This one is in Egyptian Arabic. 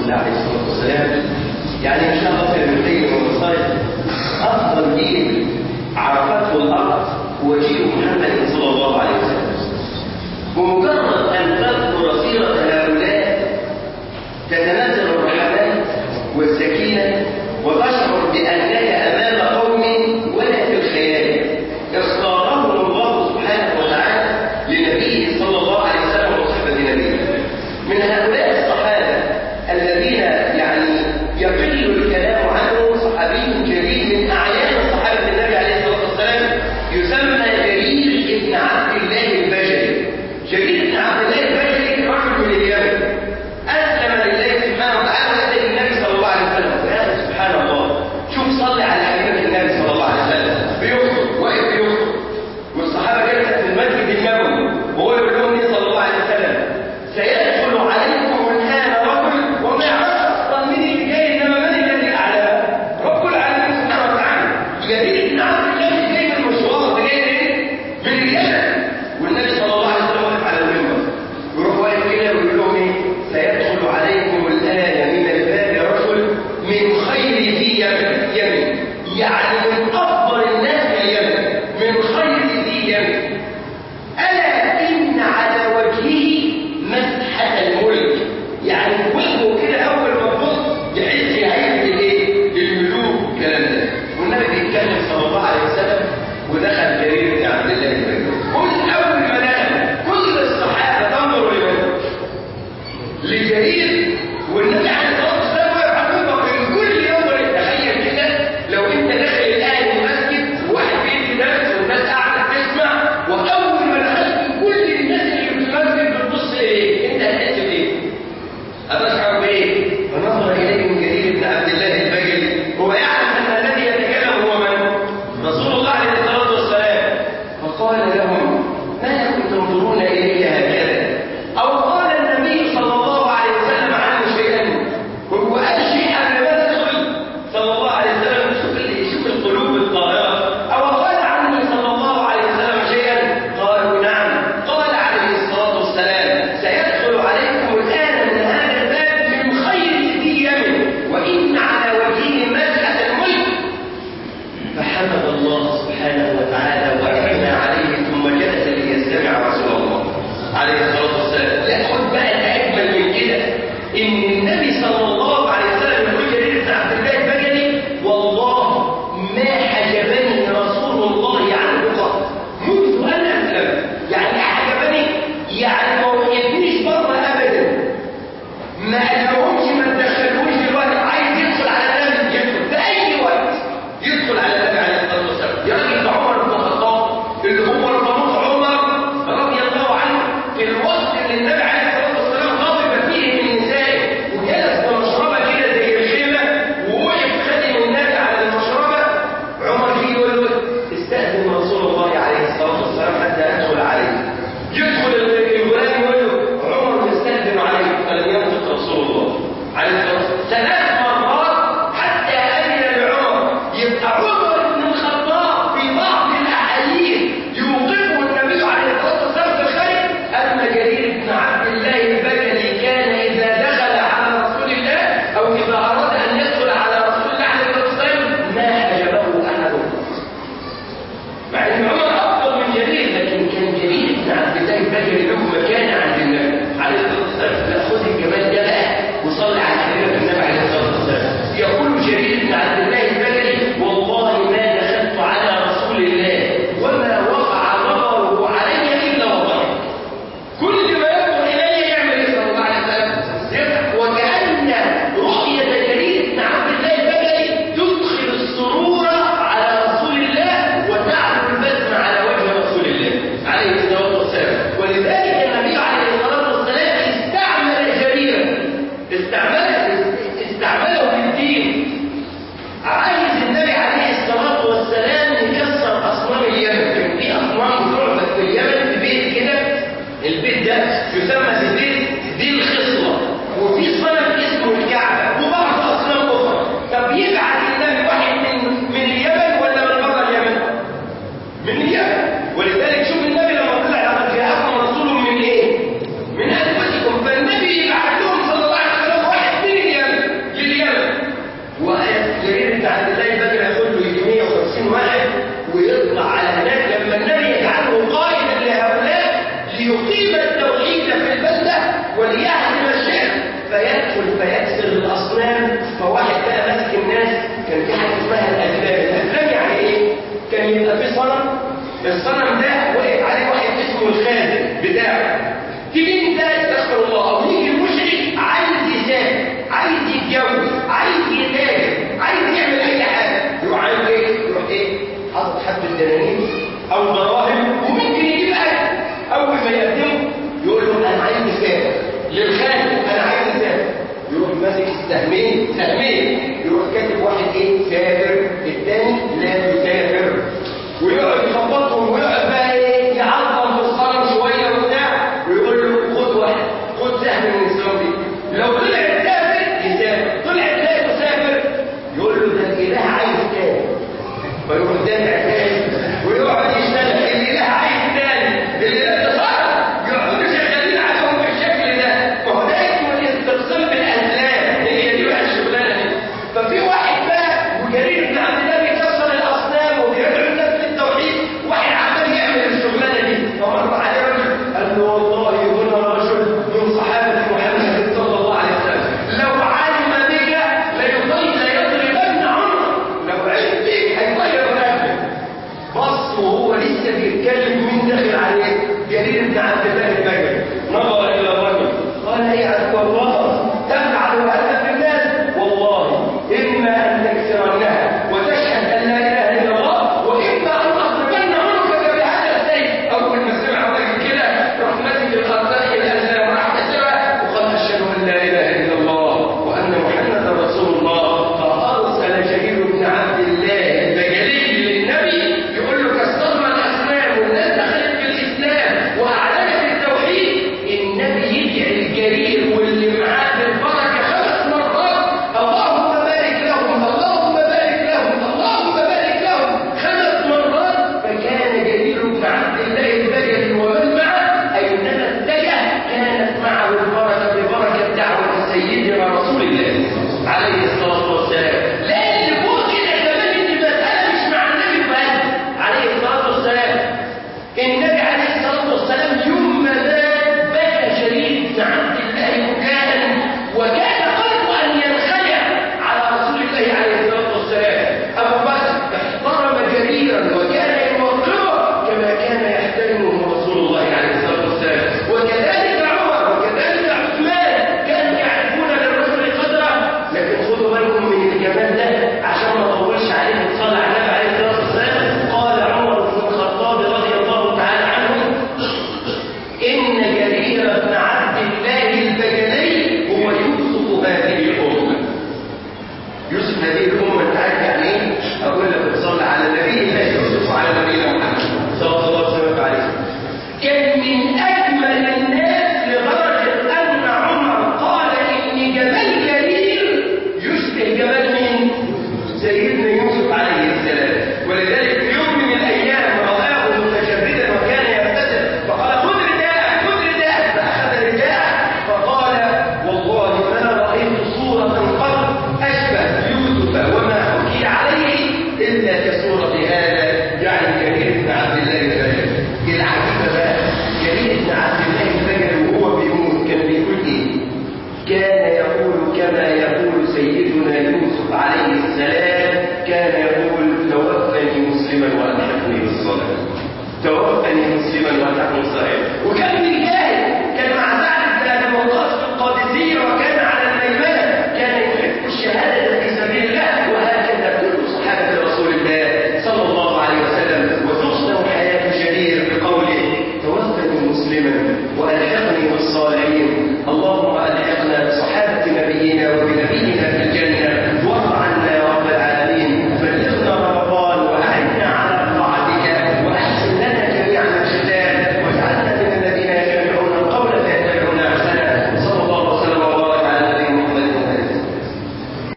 الله عليه الصلاه والسلام يعني ان شاء الله في المدينه والمصائب افضل جيل عرفته الارض هو جيل محمد صلى الله عليه وسلم بمجرد ان تذكر سيره هؤلاء تتنزل الرحمات والسكينه وتشعر بانك امام قوم ولا في الخيال اختارهم الله سبحانه وتعالى لنبيه صلى الله عليه وسلم وصحبه نبيه من هؤلاء الصحابه الذين يعني يقل الكلام عنهم صحابي جليل من اعيان صحابه النبي عليه الصلاه والسلام يسمى جرير بن عبد الله البجلي جرير بن عبد الله البجلي رجل من اليمن اسلم لله سبحانه وتعالى واتى النبي صلى الله عليه وسلم يا سبحان الله شوف صلي على حبيبك النبي صلى الله عليه وسلم بيخطب واقف بيخطب والصحابه جلست في المسجد النبوي وهو يقول لهم إيه صلى الله عليه وسلم سيدخل عليكم الان رجل وما يعرفش اصلا مين اللي جاي انما من الذي اعلم رب العالمين سبحانه وتعالى جرير بن عبد الله اللي جاي من المشوار ده جاي منين؟ من اليمن والنبي صلى الله عليه وسلم واقف على المنبر يروح واقف كده ويقول لهم ايه سيدخل عليكم الان من الباب رجل من خير ذي يمن يمن يعني من افضل الناس في اليمن من خير ذي يمن ألا إن على وجهه مسحة الملك يعني وجهه كده أول ما تبص يحس هيئة الإيه؟ الملوك والكلام ده والنبي بيتكلم صلى الله عليه وسلم ودخل جرير بن عبد الله البجلي كل أول ما دخل كل الصحابة تنظر لمن؟ لجرير والنبي عليه الصلاة والسلام واقف على المنبر الكل ينظر تخيل كده لو أنت داخل الآن المسجد وواحد بيدي درس والناس قاعدة تسمع وأول ما دخلت كل الناس اللي في المسجد بتبص إيه؟ أنت هتحس بإيه؟ أتشعر بإيه؟ فنظر إليهم جرير بن عبد الله البجلي هو يعلم أن الذي يتكلم هو من؟ رسول الله عليه الصلاة والسلام فقال لهم ما لكم تنظرون إلي هكذا؟ أو قال النبي صلى الله عليه وسلم عنه شيئا هو قال شيء قبل ما ندخل صلى الله عليه وسلم شوف ال- شوف القلوب الطاهرة أو قال عنه صلى الله عليه وسلم شيئا قالوا نعم قال عليه الصلاة والسلام سيدخل عليكم الآن من هذا الباب من خير ذي يمن وإن على وجهه مسحة الملك فحمد الله سبحانه وتعالى وأثنى عليه ثم جلس ليستمع رسول الله عليه الصلاة والسلام لا خد بقى الأجمل من كده إن النبي صلى الله عليه وسلم يقول جرير بن عبد الله البجلي والله ما حجبني رسول الله عنه قط منذ أن أسلم يعني حجبني يعني ما وقفنيش بره أبدا ما قالهمش ما تدخلوش دلوقتي عايز يدخل على النبي يدخل في اي وقت يدخل على النبي عليه الصلاه والسلام يا راجل ده عمر بن الخطاب اللي هو الفاروق عمر رضي الله عنه في الوقت اللي النبي عليه الصلاه والسلام غضب فيه من نسائه وجلس بمشربه كده زي الخيمه ووقف خادم النبي على المشربه عمر فيه يقول له استاذن رسول الله عليه الصلاه والسلام حتى ادخل عليه يدخل الغلام يقول له عمر يستأذن عليه فلم ينطق رسول الله عليه الصلاة والسلام ثلاث مرات حتى أذن لعمر يبقى عمر بن الخطاب في بعض الأحاديث يوقفه النبي عليه الصلاة والسلام في الخير أما جرير بن عبد الله البجلي كان إذا دخل على رسول الله أو إذا أراد أن يدخل على رسول الله عليه الصلاة والسلام ما حجبه أحد مع ان عمر افضل من جرير لكن كان جرير بن عبد الله البجلي له مكانه عند النبي عليه الصلاه والسلام لا خذ الجمال ده بقى وصلي على حبيبك النبي عليه الصلاه والسلام يقول جرير بن عبد الله البجلي والله ما دخلت على رسول الله وما وقع نظره علي الا وضحك كل ما ينظر الي يعمل ايه صلى الله عليه وسلم يضحك وكان رؤيه جرير بن عبد الله البجلي تدخل السرور على رسول الله وتعلو البسم على وجه رسول الله عليه الصلاه والسلام ولذلك النبي عليه الصلاه والسلام استعمل جريرا استعمله استعمله في الدين عايز النبي عليه الصلاه والسلام يكسر اصنام اليمن كان في اصنام تعبد في اليمن في بيت كده البيت ده يسمى في البيت ذي الخصله وفي صنم اسمه الكعبه وبعض اصنام اخرى طب يبعت النبي واحد من من اليمن ولا من بره اليمن؟ من اليمن ولذلك شوف النبي لما طلع لقد جاءكم رسول من ايه؟ من انفسكم فالنبي يبعت لهم صلى الله عليه وسلم واحد يدخل فيكسر الاصنام فواحد بقى ماسك الناس كان في حاجه اسمها الازلام الازلام يعني ايه كان يبقى في صنم الصنم ده واقف عليه واحد اسمه الخازن بتاعه تيجي انت استغفر الله او يجي المشرك عايز يسافر عايز يتجوز عايز يتاجر عايز يعمل اي حاجه يروح عامل ايه يروح ايه حاطط حبه دنانير او دراهم وممكن يجيب اكل اول ما يقدمه يقول له انا عايز اسافر للخازن انا عايز اسافر يروح ماسك السهمين سهمين يروح كاتب واحد ايه سافر الثاني لا يسافر ويقعد يخبطهم ويقعد بقى ايه يعظم في الصنم شويه وبتاع ويقول له خد واحد خد سهم من السهم دي لو طلع سافر يسافر طلع لا يسافر يقول له ده الاله عايز تاني فيروح دافع تاني ويقعد يشتغل الاله عايز تاني الاله ده صعب يقعدوا شغالين عليهم بالشكل ده فهو ده اسمه الاستقسام بالازلام هي دي بقى الشغلانه دي ففي واحد بقى وجرير بن عبد الله بيكسر الاصنام وبيدعو الناس للتوحيد واحد عمال يعمل الشغلانه دي فمر عليه رجل قال له والله هنا رجل من صحابه محمد صلى الله عليه وسلم لو علم بك ليضل ليضربن عنق لو علم بك هيطير رقبتك بص وهو لسه بيتكلم مين داخل عليه جرير بن عبد الله البجلي نظر الى الرجل قال يا عدو الله تفعل هذا في الناس والله اما ان تكسرنها وتشهد ان لا اله الا الله واما ان اضربن عنقك بهذا السيف اول ما سمع الراجل كده راح ماسك الخرطاء الازلام راح كسرها وقال اشهد ان لا اله الا الله وان محمدا رسول الله فارسل جرير بن عبد الله البجلي للنبي يقول له كسرنا الاصنام والناس دخلت في الاسلام واعلنت التوحيد النبي يدعي الجرير واللي معاه بالبركه خمس مرات اللهم بارك لهم اللهم بارك لهم اللهم بارك لهم خمس مرات فكان جرير بن عبد الله البجلي ومن معه اينما اتجه كانت معه البركه ببركه دعوه سيدنا رسول الله عليه الصلاه والسلام لا